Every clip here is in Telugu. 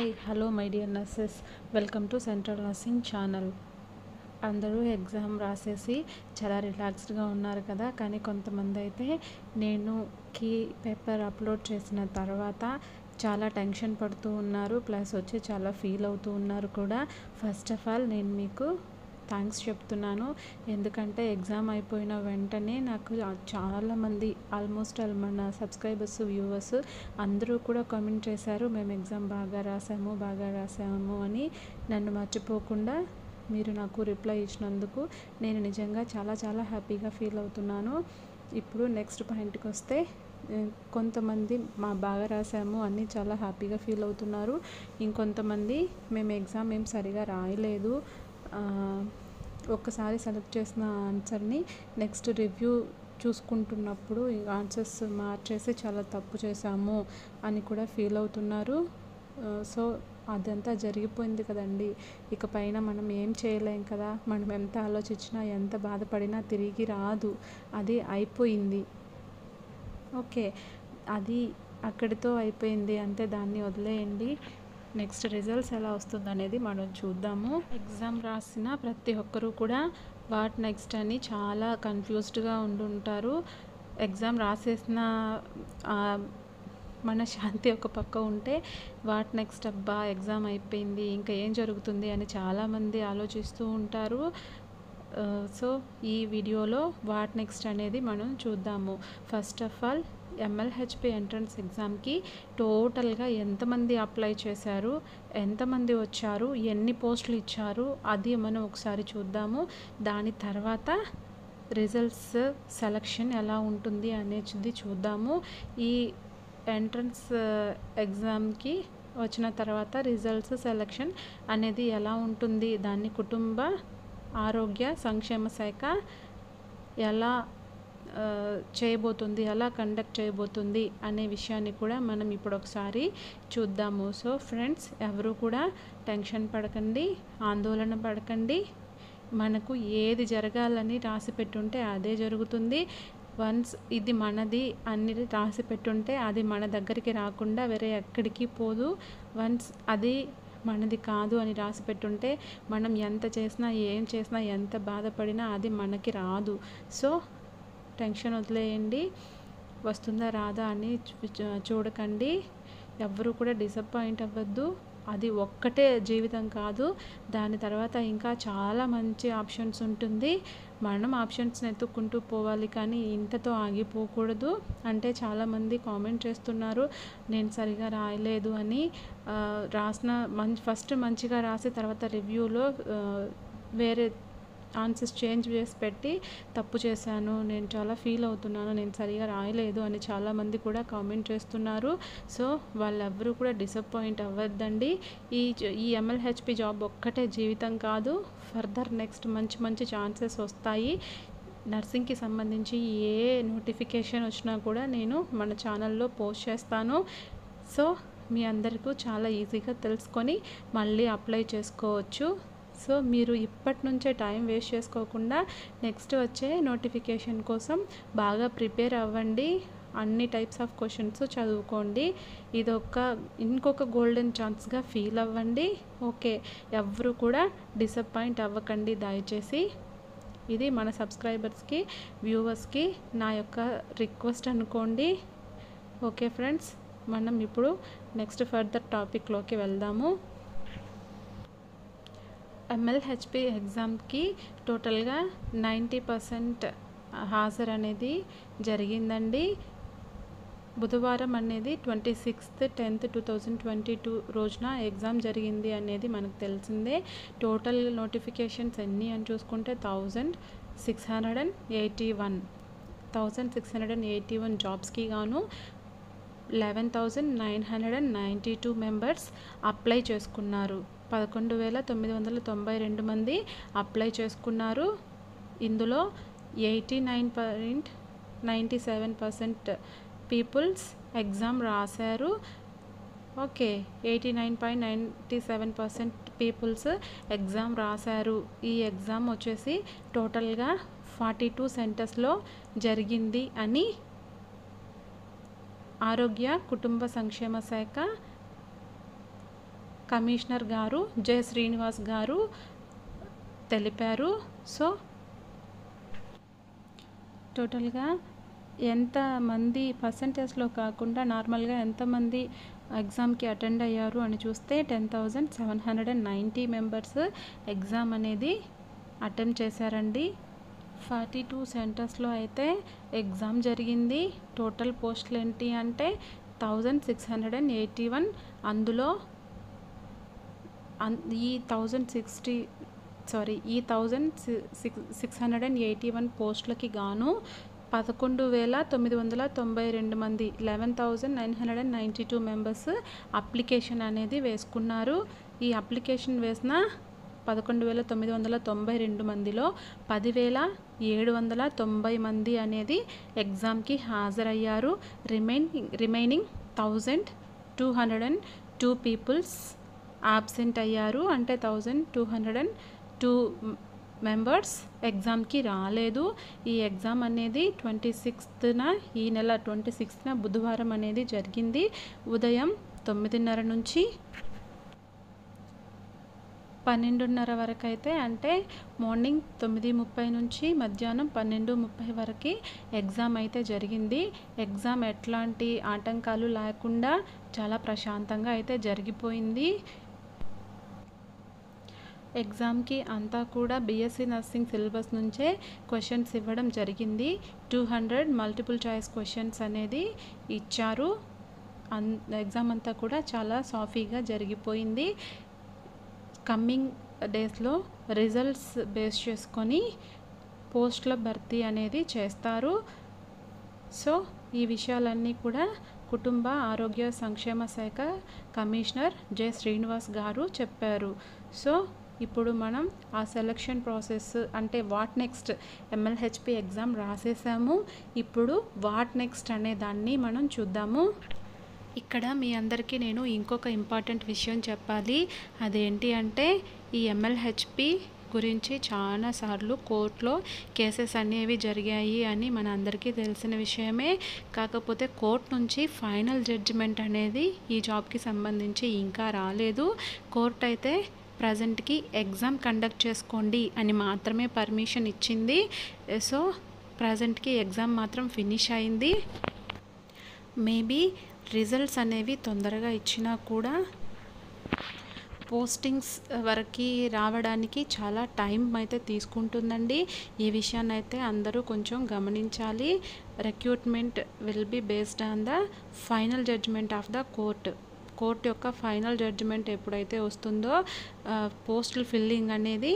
hi hello my dear nurses welcome to central nursing channel అందరూ ఎగ్జామ్ రాసేసి చాలా రిలాక్స్డ్గా ఉన్నారు కదా కానీ కొంతమంది అయితే నేను కీ పేపర్ అప్లోడ్ చేసిన తర్వాత చాలా టెన్షన్ పడుతూ ఉన్నారు ప్లస్ వచ్చి చాలా ఫీల్ అవుతూ ఉన్నారు కూడా ఫస్ట్ ఆఫ్ ఆల్ నేను మీకు థ్యాంక్స్ చెప్తున్నాను ఎందుకంటే ఎగ్జామ్ అయిపోయిన వెంటనే నాకు చాలామంది ఆల్మోస్ట్ ఆల్ మన సబ్స్క్రైబర్స్ వ్యూవర్స్ అందరూ కూడా కామెంట్ చేశారు మేము ఎగ్జామ్ బాగా రాసాము బాగా రాసాము అని నన్ను మర్చిపోకుండా మీరు నాకు రిప్లై ఇచ్చినందుకు నేను నిజంగా చాలా చాలా హ్యాపీగా ఫీల్ అవుతున్నాను ఇప్పుడు నెక్స్ట్ పాయింట్కి వస్తే ఏ, కొంతమంది మా బాగా రాసాము అన్నీ చాలా హ్యాపీగా ఫీల్ అవుతున్నారు ఇంకొంతమంది మేము ఎగ్జామ్ ఏం సరిగా రాయలేదు ఆ, ఒక్కసారి సెలెక్ట్ చేసిన ఆన్సర్ని నెక్స్ట్ రివ్యూ చూసుకుంటున్నప్పుడు ఈ ఆన్సర్స్ మార్చేసి చాలా తప్పు చేశాము అని కూడా ఫీల్ అవుతున్నారు ఆ, సో అదంతా జరిగిపోయింది కదండి ఇక పైన మనం ఏం చేయలేం కదా మనం ఎంత ఆలోచించినా ఎంత బాధపడినా తిరిగి రాదు అది అయిపోయింది ఓకే అది అక్కడితో అయిపోయింది అంతే దాన్ని వదిలేయండి నెక్స్ట్ రిజల్ట్స్ ఎలా వస్తుంది అనేది మనం చూద్దాము ఎగ్జామ్ రాసిన ప్రతి ఒక్కరూ కూడా వాట్ నెక్స్ట్ అని చాలా కన్ఫ్యూజ్డ్గా ఉండుంటారు ఎగ్జామ్ రాసేసిన ఆ, మన శాంతి ఒక పక్క ఉంటే వాట్ నెక్స్ట్ అబ్బా ఎగ్జామ్ అయిపోయింది ఇంకా ఏం జరుగుతుంది అని చాలామంది ఆలోచిస్తూ ఉంటారు ఆ, సో ఈ వీడియోలో వాట్ నెక్స్ట్ అనేది మనం చూద్దాము first of all MLHP entrance ఎగ్జామ్కి టోటల్గా ఎంతమంది అప్లై చేశారు ఎంతమంది వచ్చారు ఎన్ని పోస్టులు ఇచ్చారు అది మనం ఒకసారి చూద్దాము దాని తర్వాత రిజల్ట్స్ సెలక్షన్ ఎలా ఉంటుంది అనేది చూద్దాము ఈ ఎంట్రన్స్ ఎగ్జామ్కి వచ్చిన తర్వాత రిజల్ట్స్ సెలక్షన్ అనేది ఎలా ఉంటుంది దాన్ని కుటుంబ ఆరోగ్య సంక్షేమ శాఖ ఎలా ఆ, చేయబోతుంది ఎలా కండక్ట్ చేయబోతుంది అనే విషయాన్ని కూడా మనం ఇప్పుడు ఒకసారి చూద్దాము సో ఫ్రెండ్స్ ఎవరు కూడా టెన్షన్ పడకండి ఆందోళన పడకండి మనకు ఏది జరగాలని రాసి పెట్టుంటే అదే జరుగుతుంది వన్స్ ఇది మనది అని రాసి పెట్టుంటే అది మన దగ్గరికి రాకుండా వేరే ఎక్కడికి పోదు వన్స్ అది మనది కాదు అని రాసి పెట్టుంటే మనం ఎంత చేసినా ఏం చేసినా ఎంత బాధపడినా అది మనకి రాదు సో టెన్షన్ వదిలేయండి వస్తుందా రాదా అని చూ- చూ- చూడకండి ఎవ్వరూ కూడా డిసప్పాయింట్ అవ్వద్దు అది ఒక్కటే జీవితం కాదు దాని తర్వాత ఇంకా చాలా మంచి ఆప్షన్స్ ఉంటుంది మనం ఆప్షన్స్ని ఎత్తుక్కుంటూ పోవాలి కానీ ఇంతతో ఆగిపోకూడదు అంటే చాలామంది కామెంట్ చేస్తున్నారు నేను సరిగా రాయలేదు అని ఆ, రాసిన మంచి ఫస్ట్ మంచిగా రాసి తర్వాత రివ్యూలో వేరే ఆన్సర్స్ చేంజ్ చేసి పెట్టి తప్పు చేశాను నేను చాలా ఫీల్ అవుతున్నాను నేను సరిగా రాయలేదు అని చాలామంది కూడా కామెంట్ చేస్తున్నారు సో వాళ్ళెవ్వరూ కూడా డిసప్పాయింట్ అవ్వద్దండి ఈ జ- ఈ ఎంఎల్హెచ్పి జాబ్ ఒక్కటే జీవితం కాదు ఫర్దర్ నెక్స్ట్ మంచి మంచి ఛాన్సెస్ వస్తాయి నర్సింగ్కి సంబంధించి ఏ నోటిఫికేషన్ వచ్చినా కూడా నేను మన ఛానల్లో పోస్ట్ చేస్తాను సో మీ అందరికీ చాలా ఈజీగా తెలుసుకొని మళ్ళీ అప్లై చేసుకోవచ్చు సో మీరు ఇప్పటి నుంచే టైం వేస్ట్ చేసుకోకుండా నెక్స్ట్ వచ్చే నోటిఫికేషన్ కోసం బాగా ప్రిపేర్ అవ్వండి అన్ని టైప్స్ ఆఫ్ క్వశ్చన్స్ చదువుకోండి ఇదొక ఇంకొక గోల్డెన్ ఛాన్స్గా ఫీల్ అవ్వండి ఓకే ఎవరు కూడా డిసప్పాయింట్ అవ్వకండి దయచేసి ఇది మన సబ్స్క్రైబర్స్కి వ్యూవర్స్కి నా యొక్క రిక్వెస్ట్ అనుకోండి ఓకే ఫ్రెండ్స్ మనం ఇప్పుడు నెక్స్ట్ ఫర్దర్ టాపిక్లోకి వెళ్దాము ఎంఎల్హెచ్పి ఎగ్జామ్కి టోటల్గా నైంటీ పర్సెంట్ హాజరు అనేది జరిగిందండి బుధవారం అనేది twenty sixth tenth two thousand twenty two రోజున ఎగ్జామ్ జరిగింది అనేది మనకు తెలిసిందే టోటల్ నోటిఫికేషన్స్ ఎన్ని అని చూసుకుంటే thousand six hundred and eighty one thousand six hundred and eighty one జాబ్స్కి గాను eleven thousand nine hundred and ninety two members apply చేసుకున్నారు పదకొండు వేల తొమ్మిది వందల తొంభై రెండు మంది అప్లై చేసుకున్నారు ఇందులో eighty nine point ninety seven percent peoples exam రాశారు okay eighty nine point ninety seven percent peoples exam రాశారు ఈ ఎగ్జామ్ వచ్చేసి టోటల్గా ఫార్టీ టూ సెంటర్స్లో జరిగింది అని ఆరోగ్య కుటుంబ సంక్షేమ శాఖ కమిషనర్ గారు జె శ్రీనివాస్ గారు తెలిపారు సో టోటల్గా ఎంతమంది పర్సంటేజ్లో కాకుండా నార్మల్గా ఎంతమంది ఎగ్జామ్కి అటెండ్ అయ్యారు అని చూస్తే ten thousand seven hundred and ninety members exam అనేది అటెంప్ట్ చేశారండి ఫార్టీ టూ సెంటర్స్లో అయితే ఎగ్జామ్ జరిగింది టోటల్ పోస్టులు ఏంటి అంటే thousand six hundred and eighty one అందులో అన్ ఈ థౌజండ్ సిక్స్టీ సారీ ఈ thousand six six hundred and eighty one పోస్టులకి గాను పదకొండు వేల తొమ్మిది వందల తొంభై రెండు మంది eleven thousand nine hundred and ninety two members application అనేది వేసుకున్నారు ఈ అప్లికేషన్ వేసిన పదకొండు వేల తొమ్మిది వందల తొంభై రెండు మందిలో పదివేల ఏడు వందల తొంభై మంది అనేది ఎగ్జామ్కి హాజరయ్యారు remaining remaining thousand two hundred and two peoples absent అయ్యారు అంటే thousand two hundred and two members ఎగ్జామ్కి రాలేదు ఈ ఎగ్జామ్ అనేది ట్వంటీ సిక్స్త్న ఈ నెల ట్వంటీ సిక్స్త్న బుధవారం అనేది జరిగింది ఉదయం తొమ్మిదిన్నర నుంచి పన్నెండున్నర వరకు అయితే అంటే మార్నింగ్ తొమ్మిది ముప్పై నుంచి మధ్యాహ్నం పన్నెండు ముప్పై వరకు ఎగ్జామ్ అయితే జరిగింది ఎగ్జామ్ ఎట్లాంటి ఆటంకాలు లేకుండా చాలా ప్రశాంతంగా అయితే జరిగిపోయింది ఎగ్జామ్కి అంతా కూడా బీఎస్సీ నర్సింగ్ సిలబస్ నుంచే క్వశ్చన్స్ ఇవ్వడం జరిగింది two hundred multiple choice questions అనేది ఇచ్చారు అన్ ఎగ్జామ్ అంతా కూడా చాలా సాఫీగా జరిగిపోయింది కమ్మింగ్ డేస్లో రిజల్ట్స్ బేస్ చేసుకొని పోస్టుల భర్తీ అనేది చేస్తారు సో ఈ విషయాలన్నీ కూడా కుటుంబ ఆరోగ్య సంక్షేమ శాఖ కమిషనర్ జె శ్రీనివాస్ గారు చెప్పారు సో ఇప్పుడు మనం ఆ సెలక్షన్ ప్రాసెస్ అంటే వాట్ నెక్స్ట్ ఎంఎల్హెచ్పి ఎగ్జామ్ రాసేసాము ఇప్పుడు వాట్ నెక్స్ట్ అనే దాన్ని మనం చూద్దాము ఇక్కడ మీ అందరికీ నేను ఇంకొక ఇంపార్టెంట్ విషయం చెప్పాలి అదేంటి అంటే ఈ ఎంఎల్హెచ్పి గురించి చాలాసార్లు కోర్టులో కేసెస్ అనేవి జరిగాయి అని మన అందరికీ తెలిసిన విషయమే కాకపోతే కోర్టు నుంచి ఫైనల్ జడ్జిమెంట్ అనేది ఈ జాబ్కి సంబంధించి ఇంకా రాలేదు కోర్టు అయితే ప్రజెంట్కి ఎగ్జామ్ కండక్ట్ చేసుకోండి అని మాత్రమే పర్మిషన్ ఇచ్చింది సో ప్రజెంట్కి ఎగ్జామ్ మాత్రం ఫినిష్ అయింది మేబీ రిజల్ట్స్ అనేవి తొందరగా ఇచ్చినా కూడా పోస్టింగ్స్ వరకు రావడానికి చాలా టైం అయితే తీసుకుంటుందండి ఈ విషయాన్ని అయితే అందరూ కొంచెం గమనించాలి recruitment will be based on the final judgement of the court court యొక్క ఫైనల్ జడ్జిమెంట్ ఎప్పుడైతే వస్తుందో పోస్టుల ఫిల్లింగ్ అనేది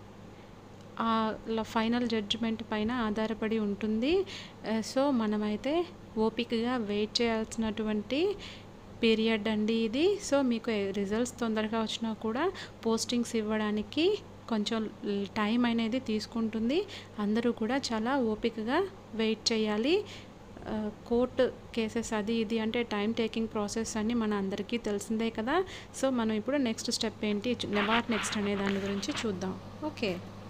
ఆ ఫైనల్ జడ్జిమెంట్ పైన ఆధారపడి ఉంటుంది సో మనమైతే ఓపికగా వెయిట్ చేయాల్సినటువంటి పీరియడ్ అండి ఇది సో మీకు రిజల్ట్స్ తొందరగా వచ్చినా కూడా పోస్టింగ్స్ ఇవ్వడానికి కొంచెం టైం అనేది తీసుకుంటుంది అందరూ కూడా చాలా ఓపికగా వెయిట్ చేయాలి కోర్టు కేసెస్ అది ఇది అంటే టైం టేకింగ్ ప్రాసెస్ అని మన అందరికీ తెలిసిందే కదా సో మనం ఇప్పుడు నెక్స్ట్ స్టెప్ ఏంటి వాట్ నెక్స్ట్ అనే దాని గురించి చూద్దాం ఓకే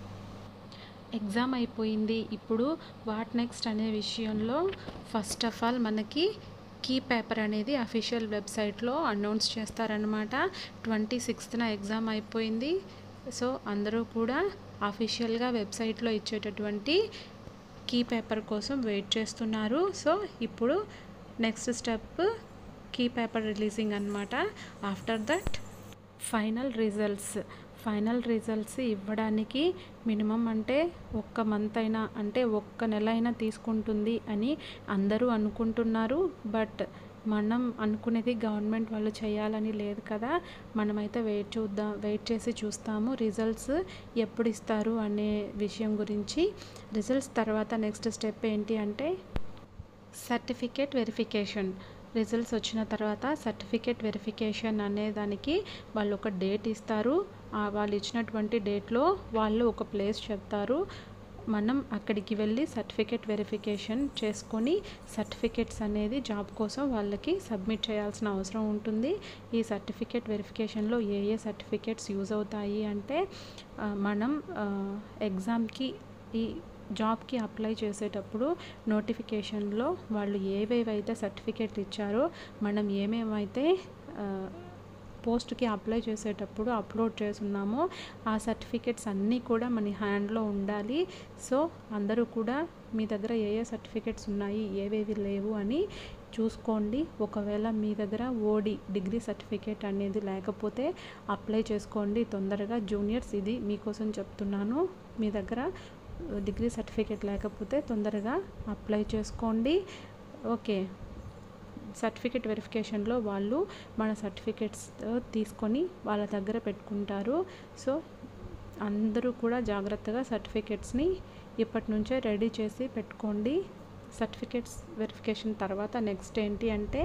ఎగ్జామ్ అయిపోయింది ఇప్పుడు వాట్ నెక్స్ట్ అనే విషయంలో ఫస్ట్ ఆఫ్ ఆల్ మనకి కీ పేపర్ అనేది అఫీషియల్ వెబ్సైట్లో అనౌన్స్ చేస్తారనమాట ట్వంటీ సిక్స్త్న ఎగ్జామ్ అయిపోయింది సో అందరూ కూడా అఫీషియల్గా వెబ్సైట్లో ఇచ్చేటటువంటి కీ పేపర్ కోసం వెయిట్ చేస్తున్నారు సో ఇప్పుడు next step key paper releasing అనమాట after that final results final results ఇవ్వడానికి మినిమం అంటే ఒక్క మంత్ అయినా అంటే ఒక్క నెల అయినా తీసుకుంటుంది అని అందరూ అనుకుంటున్నారు బట్ మనం అనుకునేది గవర్నమెంట్ వాళ్ళు చేయాలని లేదు కదా మనమైతే వెయిట్ చూద్దాం వెయిట్ చేసి చూస్తాము రిజల్ట్స్ ఎప్పుడు ఇస్తారు అనే విషయం గురించి రిజల్ట్స్ తర్వాత నెక్స్ట్ స్టెప్ ఏంటి అంటే సర్టిఫికేట్ వెరిఫికేషన్ రిజల్ట్స్ వచ్చిన తర్వాత సర్టిఫికేట్ వెరిఫికేషన్ అనే దానికి వాళ్ళు ఒక డేట్ ఇస్తారు వాళ్ళు ఇచ్చినటువంటి డేట్లో వాళ్ళు ఒక ప్లేస్ చెప్తారు మనం అక్కడికి వెళ్ళి సర్టిఫికేట్ వెరిఫికేషన్ చేసుకొని సర్టిఫికేట్స్ అనేది జాబ్ కోసం వాళ్ళకి సబ్మిట్ చేయాల్సిన అవసరం ఉంటుంది ఈ సర్టిఫికేట్ వెరిఫికేషన్లో ఏ ఏ సర్టిఫికేట్స్ యూజ్ అవుతాయి అంటే మనం ఎగ్జామ్కి ఈ జాబ్కి అప్లై చేసేటప్పుడు నోటిఫికేషన్లో వాళ్ళు ఏవేవైతే సర్టిఫికేట్లు ఇచ్చారో మనం ఏమేమైతే పోస్ట్కి అప్లై చేసేటప్పుడు అప్లోడ్ చేస్తున్నామో ఆ సర్టిఫికెట్స్ అన్నీ కూడా మన హ్యాండ్లో ఉండాలి సో అందరూ కూడా మీ దగ్గర ఏ ఏ సర్టిఫికెట్స్ ఉన్నాయి ఏవేవి లేవు అని చూసుకోండి ఒకవేళ మీ దగ్గర ఓడి డిగ్రీ సర్టిఫికేట్ అనేది లేకపోతే అప్లై చేసుకోండి తొందరగా జూనియర్స్ ఇది మీకోసం చెప్తున్నాను మీ దగ్గర డిగ్రీ సర్టిఫికేట్ లేకపోతే తొందరగా అప్లై చేసుకోండి ఓకే సర్టిఫికేట్ వెరిఫికేషన్లో వాళ్ళు మన సర్టిఫికేట్స్ తీసుకొని వాళ్ళ దగ్గర పెట్టుకుంటారు సో అందరూ కూడా జాగ్రత్తగా సర్టిఫికేట్స్ని ఇప్పటి నుంచే రెడీ చేసి పెట్టుకోండి సర్టిఫికేట్స్ వెరిఫికేషన్ తర్వాత నెక్స్ట్ ఏంటి అంటే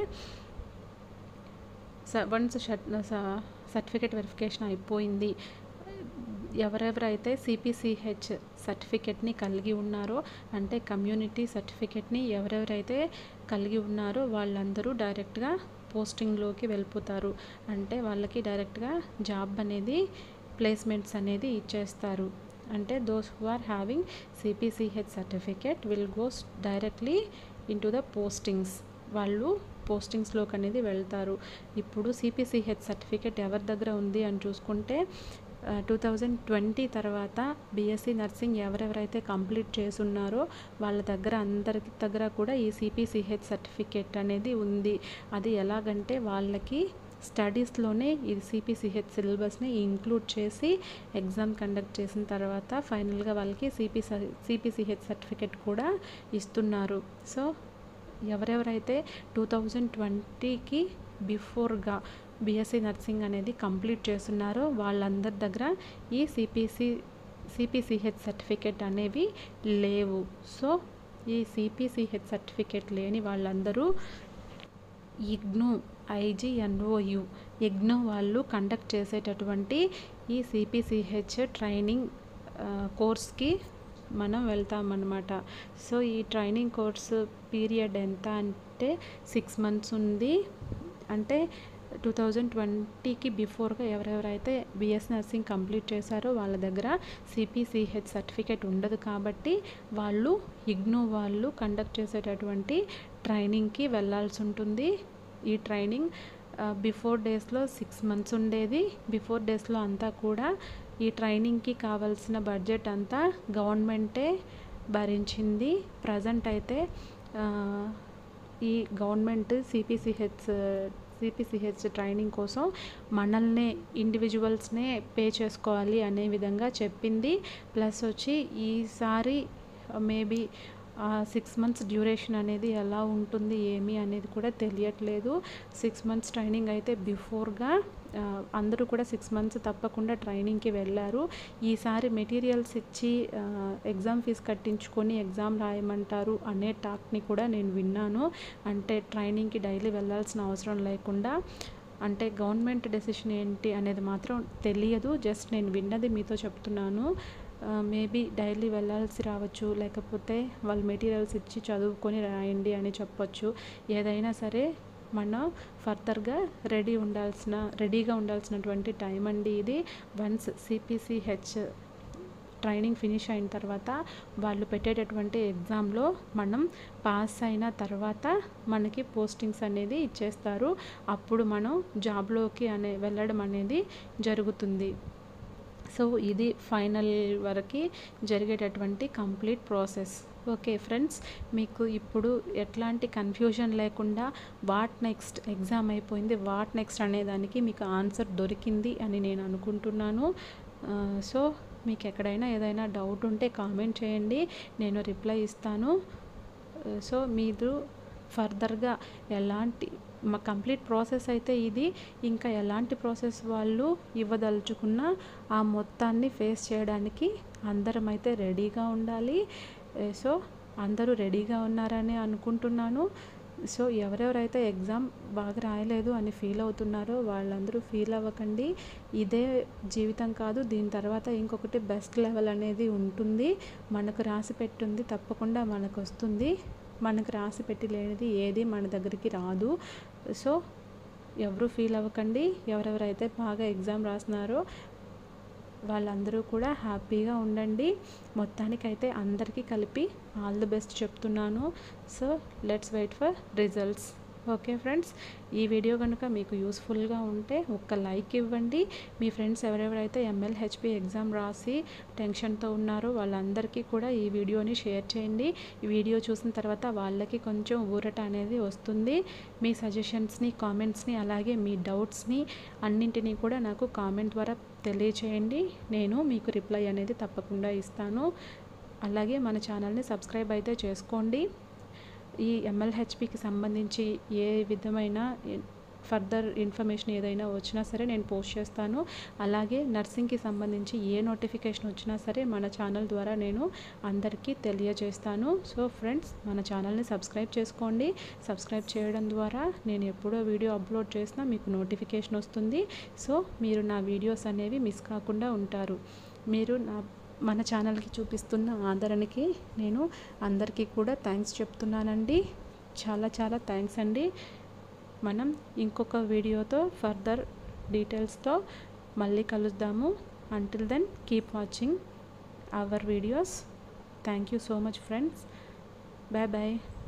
వన్స్ సర్టిఫికేట్ వెరిఫికేషన్ అయిపోయింది ఎవరెవరైతే సిపిసిహెచ్ సర్టిఫికెట్ని కలిగి ఉన్నారో అంటే కమ్యూనిటీ సర్టిఫికెట్ని ఎవరెవరైతే కలిగి ఉన్నారో వాళ్ళందరూ డైరెక్ట్గా పోస్టింగ్లోకి వెళ్ళిపోతారు అంటే వాళ్ళకి డైరెక్ట్గా జాబ్ అనేది ప్లేస్మెంట్స్ అనేది ఇచ్చేస్తారు అంటే those who are having CPCH certificate will goes directly in the postings వాళ్ళు పోస్టింగ్స్లోకి అనేది వెళ్తారు ఇప్పుడు సిపిసిహెచ్ సర్టిఫికేట్ ఎవరి దగ్గర ఉంది అని చూసుకుంటే టూ థౌజండ్ ట్వంటీ తర్వాత బీఎస్సీ నర్సింగ్ ఎవరెవరైతే కంప్లీట్ చేసున్నారో వాళ్ళ దగ్గర అందరి దగ్గర కూడా ఈ సిపిసిహెచ్ సర్టిఫికేట్ అనేది ఉంది అది ఎలాగంటే వాళ్ళకి స్టడీస్లోనే ఈ సిపిసిహెచ్ సిలబస్ని ఇంక్లూడ్ చేసి ఎగ్జామ్ కండక్ట్ చేసిన తర్వాత ఫైనల్గా వాళ్ళకి సిపి సిపిసిహెచ్ సర్టిఫికేట్ కూడా ఇస్తున్నారు సో ఎవరెవరైతే టూ థౌజండ్ ట్వంటీకి బిఫోర్గా బీఎస్సీ నర్సింగ్ అనేది కంప్లీట్ చేస్తున్నారో వాళ్ళందరి దగ్గర ఈ సిపిసి సిపిసిహెచ్ సర్టిఫికేట్ అనేవి లేవు సో ఈ సిపిసిహెచ్ సర్టిఫికేట్ లేని వాళ్ళందరూ ఇగ్నో ఐజిఎన్ఓయు ఇగ్నో వాళ్ళు కండక్ట్ చేసేటటువంటి ఈ సిపిసిహెచ్ ట్రైనింగ్ కోర్స్కి మనం వెళ్తామన్నమాట సో ఈ ట్రైనింగ్ కోర్స్ పీరియడ్ ఎంత అంటే సిక్స్ మంత్స్ ఉంది అంటే టూ థౌజండ్ ట్వంటీకి బిఫోర్గా ఎవరెవరైతే బిఎస్ నర్సింగ్ కంప్లీట్ చేశారో వాళ్ళ దగ్గర సిపిసిహెచ్ సర్టిఫికేట్ ఉండదు కాబట్టి వాళ్ళు ఇగ్నో వాళ్ళు కండక్ట్ చేసేటటువంటి ట్రైనింగ్కి వెళ్ళాల్సి ఉంటుంది ఈ ట్రైనింగ్ బిఫోర్ డేస్లో సిక్స్ మంత్స్ ఉండేది బిఫోర్ డేస్లో అంతా కూడా ఈ ట్రైనింగ్కి కావాల్సిన బడ్జెట్ అంతా గవర్నమెంటే భరించింది ప్రజెంట్ అయితే ఈ గవర్నమెంట్ సిపిసిహెచ్ సిపిసిహెచ్ ట్రైనింగ్ కోసం మనల్నే ఇండివిజువల్స్నే పే చేసుకోవాలి అనే విధంగా చెప్పింది ప్లస్ వచ్చి ఈసారి మేబీ సిక్స్ మంత్స్ డ్యూరేషన్ అనేది ఎలా ఉంటుంది ఏమి అనేది కూడా తెలియట్లేదు సిక్స్ మంత్స్ ట్రైనింగ్ అయితే బిఫోర్గా అందరూ కూడా సిక్స్ మంత్స్ తప్పకుండా ట్రైనింగ్కి వెళ్ళారు ఈసారి మెటీరియల్స్ ఇచ్చి ఎగ్జామ్ ఫీజు కట్టించుకొని ఎగ్జామ్ రాయమంటారు అనే టాక్ని కూడా నేను విన్నాను అంటే ట్రైనింగ్కి డైలీ వెళ్ళాల్సిన అవసరం లేకుండా అంటే గవర్నమెంట్ డెసిషన్ ఏంటి అనేది మాత్రం తెలియదు జస్ట్ నేను విన్నది మీతో చెప్తున్నాను మేబీ డైలీ వెళ్ళాల్సి రావచ్చు లేకపోతే వాళ్ళు మెటీరియల్స్ ఇచ్చి చదువుకొని రాయండి అని చెప్పొచ్చు ఏదైనా సరే మనం ఫర్దర్గా రెడీ ఉండాల్సిన రెడీగా ఉండాల్సినటువంటి టైం అండి ఇది వన్స్ సిపిసిహెచ్ ట్రైనింగ్ ఫినిష్ అయిన తర్వాత వాళ్ళు పెట్టేటటువంటి ఎగ్జామ్లో మనం పాస్ అయిన తర్వాత మనకి పోస్టింగ్స్ అనేది ఇచ్చేస్తారు అప్పుడు మనం జాబ్లోకి అనే వెళ్ళడం అనేది జరుగుతుంది సో ఇది ఫైనల్ వరకు జరిగేటటువంటి కంప్లీట్ ప్రాసెస్ ఓకే ఫ్రెండ్స్ మీకు ఇప్పుడు ఎట్లాంటి కన్ఫ్యూజన్ లేకుండా వాట్ నెక్స్ట్ ఎగ్జామ్ అయిపోయింది వాట్ నెక్స్ట్ అనేదానికి మీకు ఆన్సర్ దొరికింది అని నేను అనుకుంటున్నాను సో మీకు ఎక్కడైనా ఏదైనా డౌట్ ఉంటే కామెంట్ చేయండి నేను రిప్లై ఇస్తాను సో మీరు ఫర్దర్గా ఎలాంటి మా కంప్లీట్ ప్రాసెస్ అయితే ఇది ఇంకా ఎలాంటి ప్రాసెస్ వాళ్ళు ఇవ్వదలుచుకున్నా ఆ మొత్తాన్ని ఫేస్ చేయడానికి అందరం అయితే రెడీగా ఉండాలి సో అందరూ రెడీగా ఉన్నారని అనుకుంటున్నాను సో ఎవరెవరైతే ఎగ్జామ్ బాగా రాయలేదు అని ఫీల్ అవుతున్నారో వాళ్ళందరూ ఫీల్ అవ్వకండి ఇదే జీవితం కాదు దీని తర్వాత ఇంకొకటి బెస్ట్ లెవెల్ అనేది ఉంటుంది మనకు రాసి పెట్టుంది తప్పకుండా మనకు వస్తుంది మనకు రాసి పెట్టి లేనిది ఏది మన దగ్గరికి రాదు సో ఎవరు ఫీల్ అవ్వకండి ఎవరెవరైతే బాగా ఎగ్జామ్ రాస్తున్నారో వాళ్ళందరూ కూడా హ్యాపీగా ఉండండి మొత్తానికైతే అందరికీ కలిపి ఆల్ ది బెస్ట్ చెప్తున్నాను so let's wait for results okay friends ఈ వీడియో కనుక మీకు యూస్ఫుల్గా ఉంటే ఒక్క లైక్ ఇవ్వండి మీ ఫ్రెండ్స్ ఎవరెవరైతే ఎంఎల్హెచ్పి ఎగ్జామ్ రాసి టెన్షన్తో ఉన్నారో వాళ్ళందరికీ కూడా ఈ వీడియోని షేర్ చేయండి ఈ వీడియో చూసిన తర్వాత వాళ్ళకి కొంచెం ఊరట అనేది వస్తుంది మీ సజెషన్స్ని కామెంట్స్ని అలాగే మీ డౌట్స్ని అన్నింటినీ కూడా నాకు కామెంట్ ద్వారా తెలియచేయండి నేను మీకు రిప్లై అనేది తప్పకుండా ఇస్తాను అలాగే మన ఛానల్ని సబ్స్క్రైబ్ అయితే చేసుకోండి ఈ ఎంఎల్హెచ్పికి సంబంధించి ఏ విధమైన ఫర్దర్ ఇన్ఫర్మేషన్ ఏదైనా వచ్చినా సరే నేను పోస్ట్ చేస్తాను అలాగే నర్సింగ్కి సంబంధించి ఏ నోటిఫికేషన్ వచ్చినా సరే మన ఛానల్ ద్వారా నేను అందరికీ తెలియజేస్తాను సో ఫ్రెండ్స్ మన ఛానల్ని సబ్స్క్రైబ్ చేసుకోండి సబ్స్క్రైబ్ చేయడం ద్వారా నేను ఎప్పుడో వీడియో అప్లోడ్ చేసినా మీకు నోటిఫికేషన్ వస్తుంది సో మీరు నా వీడియోస్ అనేవి మిస్ కాకుండా ఉంటారు మీరు నా మన ఛానల్కి చూపిస్తున్న ఆదరణకి నేను అందరికీ కూడా థ్యాంక్స్ చెప్తున్నానండి చాలా చాలా థ్యాంక్స్ అండి మనం ఇంకొక వీడియోతో ఫర్దర్ డీటెయిల్స్తో మళ్ళీ కలుద్దాము until then keep watching our videos thank you so much friends bye bye